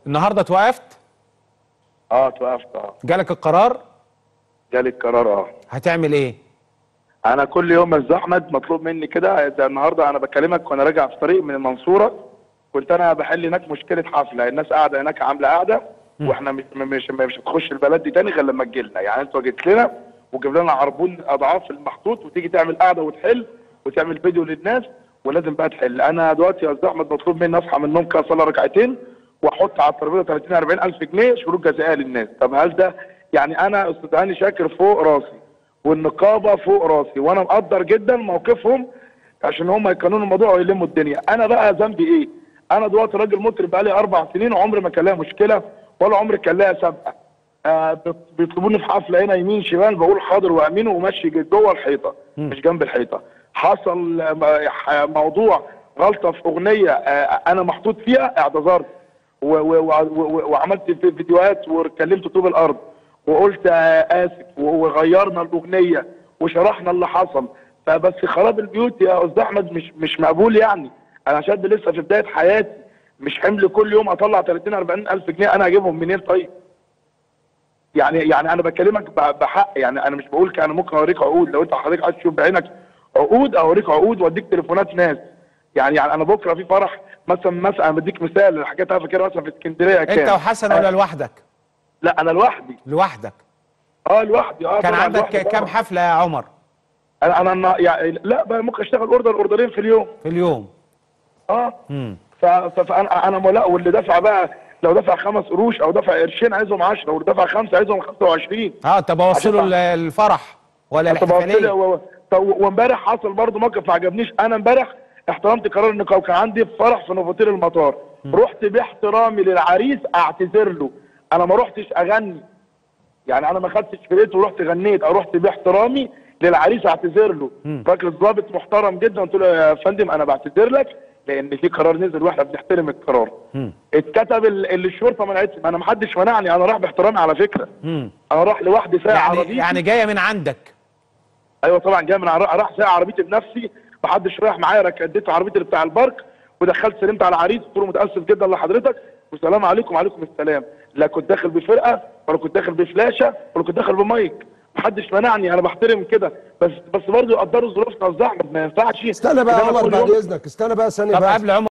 النهارده اتوقفت اه توقفت اه جالك القرار جالي القرار اه هتعمل ايه انا كل يوم يا استاذ احمد مطلوب مني كده ده النهارده انا بكلمك وانا راجع في طريق من المنصوره كنت انا بحل هناك مشكله حفله الناس قاعده هناك عامله قاعده واحنا مش مش مش هتخش البلد دي تاني غير لما تجي لنا يعني انتوا جيت لنا وجيب لنا عربون اضعاف المحطوط وتيجي تعمل قاعده وتحل وتعمل فيديو للناس ولازم بقى تحل انا دلوقتي يا استاذ احمد مطلوب مني اصحى من النوم كده اصلي ركعتين واحط على الترابيزه 30 40 الف جنيه شروط جزائيه للناس طب هل ده يعني انا استاذ هاني شاكر فوق راسي والنقابه فوق راسي وانا مقدر جدا موقفهم عشان هم يقننوا الموضوع ويلموا الدنيا انا بقى ذنبي ايه انا دلوقتي راجل مطرب بقالي اربع سنين وعمري ما كان لها مشكله ولا عمري كان لها سابقه آه بيط- بيطلبوني في حفله هنا يمين شمال بقول حاضر وامين وماشي جوه الحيطه مش جنب الحيطه حصل آه، م- ح- موضوع غلطه في اغنيه آه انا محطوط فيها اعتذرت و- و- و- و- وعملت في- فيديوهات وكلمت طوب الارض وقلت آه اسف و- وغيرنا الاغنيه وشرحنا اللي حصل فبس خراب البيوت يا استاذ احمد مش مش مقبول يعني انا شاب لسه في بدايه حياتي مش حمل كل يوم اطلع 30 40 الف جنيه انا اجيبهم منين طيب يعني يعني انا بكلمك ب- بحق يعني انا مش بقول كان ممكن اوريك عقود لو انت حضرتك عايز تشوف بعينك عقود اوريك عقود واديك تليفونات ناس يعني يعني انا بكره في فرح مثلا مثلا انا بديك مثال الحاجات انا فاكرها مثلا في اسكندريه كان انت وحسن ولا لوحدك لا انا لوحدي لوحدك اه لوحدي اه كان طبعاً عندك لوحدي كام طبعاً. حفله يا عمر انا انا أنا يعني لا بقى ممكن اشتغل اوردر اوردرين في اليوم في اليوم اه امم ف- ف- فانا انا لا واللي دفع بقى لو دفع خمس قروش او دفع قرشين عايزهم 10 واللي دفع خمسه عايزهم 25 اه طب اوصله عشان- ال- الفرح ولا طب قلت لي الاحتفاليه و- طب وامبارح حصل برضه موقف ما عجبنيش انا امبارح احترمت قرار النقابه كان عندي فرح في نوفوتيل المطار رحت باحترامي للعريس اعتذر له انا ما رحتش اغني يعني انا ما خدتش فرقت ورحت غنيت او رحت باحترامي للعريس اعتذر له راجل ضابط محترم جدا قلت له يا فندم انا بعتذر لك لان في قرار نزل واحنا بنحترم القرار اتكتب ال- اللي الشرطه منعتني ما انا ما حدش منعني انا راح باحترامي على فكره امم انا راح لوحدي ساعه يعني عربيتي يعني جايه من عندك ايوه طبعا جاي من عر- راح ساعه عربيتي بنفسي محدش رايح معايا رك- اديت عربيتي اللي بتاع البارك ودخلت سلمت على العريس قلت له متاسف جدا لحضرتك والسلام عليكم وعليكم السلام لا كنت داخل بفرقه ولا كنت داخل بفلاشه ولا كنت داخل بمايك محدش منعني انا بحترم كده بس بس برضه يقدروا ظروفنا يا أستاذ احمد ما ينفعش استنى بقى إن يا أنا عمر كل بعد يوم- اذنك استنى بقى ثانيه طب بقى قبل عمر